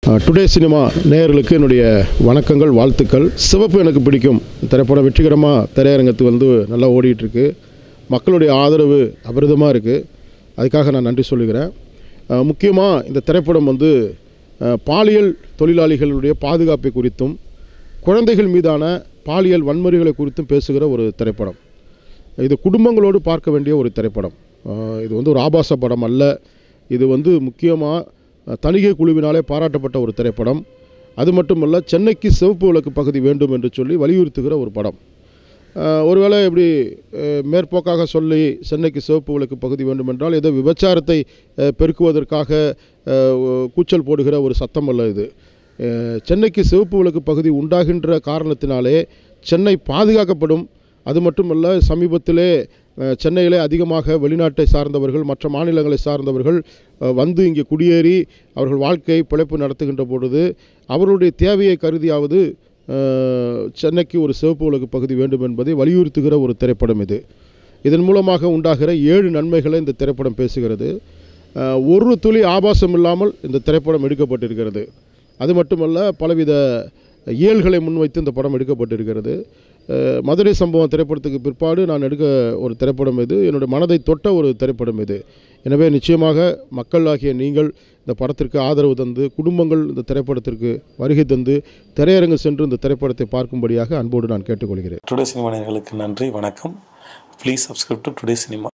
today cinema நேயர்களுக்கு என்னுடைய வணக்கங்கள் வாழ்த்துக்கள் சிவப்பு எனக்கு பிடிக்கும் திரைப்படம் வெற்றிகரமாக திரையரங்கத்துக்கு வந்து நல்லா ஓடிட்டு இருக்கு மக்களுடைய ஆதரவு அபரிதமாக இருக்குது அதுக்காக நான் நன்றி சொல்லுகிறேன் முக்கியமாக இந்த திரைப்படம் வந்து அஹ், பாலியல் தொழிலாளிகளுடைய பாதுகாப்பை குறித்தும் குழந்தைகள் மீதான பாலியல் வன்முறைகளை குறித்தும் பேசுகிற ஒரு திரைப்படம் இது குடும்பங்களோடு பார்க்க வேண்டிய ஒரு திரைப்படம் அஹ் இது வந்து ஒரு ஆபாச படம் அல்ல இது வந்து முக்கியமாக தணிகை குழுவினாலே பாராட்டப்பட்ட ஒரு திரைப்படம் அது மட்டுமல்ல சென்னைக்கு சிவப்பு விளக்கு பகுதி வேண்டும் என்று சொல்லி வலியுறுத்துகிற ஒரு படம் அஹ் ஒருவேளை இப்படி அஹ், மேற்போக்காக சொல்லி சென்னைக்கு சிவப்பு விளக்கு பகுதி வேண்டுமென்றால் ஏதோ விபச்சாரத்தை அஹ், பெருக்குவதற்காக அஹ், கூச்சல் போடுகிற ஒரு சத்தம் அல்ல இது அஹ், சென்னைக்கு சிவப்பு விளக்கு பகுதி உண்டாகின்ற காரணத்தினாலே சென்னை பாதுகாக்கப்படும் அது மட்டுமல்ல சமீபத்திலே அஹ், சென்னையிலே அதிகமாக வெளிநாட்டை சார்ந்தவர்கள் மற்ற மாநிலங்களை சார்ந்தவர்கள் அஹ், வந்து இங்கே குடியேறி அவர்கள் வாழ்க்கை பிழைப்பு நடத்துகின்ற பொழுது அவர்களுடைய தேவையை கருதியாவது அஹ், சென்னைக்கு ஒரு சிவப்பு விளக்கு பகுதி வேண்டும் என்பதை வலியுறுத்துகிற ஒரு திரைப்படம் இது இதன் மூலமாக உண்டாகிற ஏழு நன்மைகளை இந்த திரைப்படம் பேசுகிறது அஹ், ஒரு துளி ஆபாசம் இல்லாமல் இந்த திரைப்படம் எடுக்கப்பட்டிருக்கிறது அது மட்டுமல்ல பலவித இயல்களை முன்வைத்து இந்த படம் எடுக்கப்பட்டிருக்கிறது அஹ், மதுரை சம்பவம் திரைப்படத்துக்கு பிற்பாடு நான் எடுக்க ஒரு திரைப்படம் இது என்னுடைய மனதை தொட்ட ஒரு திரைப்படம் இது எனவே நிச்சயமாக மக்களாகிய நீங்கள் இந்த படத்திற்கு ஆதரவு தந்து குடும்பங்கள் இந்த திரைப்படத்திற்கு வருகை தந்து திரையரங்கு சென்று இந்த திரைப்படத்தை பார்க்கும்படியாக அன்போடு நான் கேட்டுக்கொள்கிறேன் டுடே சினிமா நேயர்களுக்கு நன்றி வணக்கம் please subscribe to today cinema